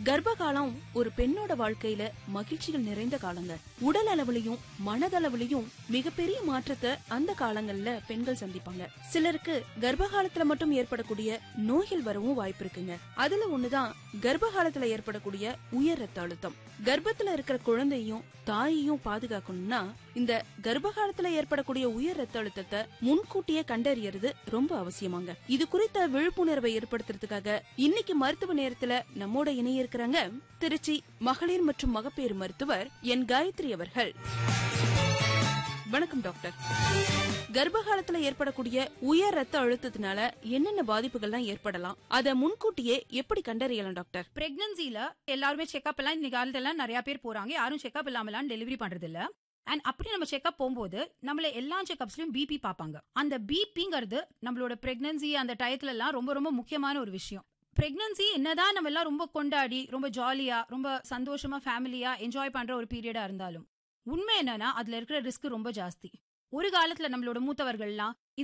கர்ப்பகாலம் ஒரு பெண்ணோட வாழ்க்கையில மகிழ்ச்சிகள் நிறைந்த காலங்க உடல் அளவுலயும் மனதளவுலயும் மிகப்பெரிய மாற்றத்தை அந்த காலங்கள்ல பெண்கள் சந்திப்பாங்க சிலருக்கு கர்ப்பகாலத்துல மட்டும் ஏற்படக்கூடிய நோய்கள் வரவும் வாய்ப்பு இருக்குங்க அதுல ஒண்ணுதான் கர்ப்பகாலத்துல ஏற்படக்கூடிய உயர் ரத்த அழுத்தம் கர்ப்பத்துல இருக்கிற குழந்தையும் தாயையும் பாதுகாக்கணும்னா இந்த கர்ப்பகாலத்துல ஏற்படக்கூடிய உயர் ரத்த அழுத்தத்தை முன்கூட்டியே கண்டறியறது ரொம்ப அவசியமாங்க இது குறித்த விழிப்புணர்வை ஏற்படுத்துறதுக்காக இன்னைக்கு மருத்துவ நேரத்துல நம்மோட இணைய இருக்கிறாங்க திருச்சி மகளிர் மற்றும் மகப்பேறு மருத்துவர் என் காயத்ரி அவர்கள் வணக்கம் டாக்டர் கர்ப்பகாலத்துல ஏற்படக்கூடிய உயர் ரத்த அழுத்தத்தினால என்னென்ன பாதிப்புகள்லாம் ஏற்படலாம் அத முன்கூட்டியே எப்படி கண்டறியலாம் டாக்டர் பிரெக்னன்சில எல்லாருமே செக்அப் எல்லாம் இந்த காலத்துல நிறைய பேர் போறாங்க யாரும் செக்அப் இல்லாமலாம் டெலிவரி பண்றது இல்ல அண்ட் அப்படி நம்ம செக்அப் போகும்போது நம்மள எல்லா செக்அப்ஸ்லயும் பிபி பார்ப்பாங்க அந்த பிபிங்கிறது நம்மளோட பிரெக்னன்சி அந்த டயத்துல எல்லாம் ரொம்ப ரொம்ப முக்கியமான ஒரு விஷயம் பிரெக்னன்சி என்னதான் நம்ம எல்லாம் ரொம்ப கொண்டாடி ரொம்ப ஜாலியா ரொம்ப சந்தோஷமா ஃபேமிலியா என்ஜாய் பண்ற ஒரு பீரியடா இருந்தாலும் உண்மை என்னன்னா அதுல இருக்கிற ரிஸ்க் ரொம்ப ஜாஸ்தி ஒரு காலத்துல நம்மளோட மூத்தவர்கள்லாம்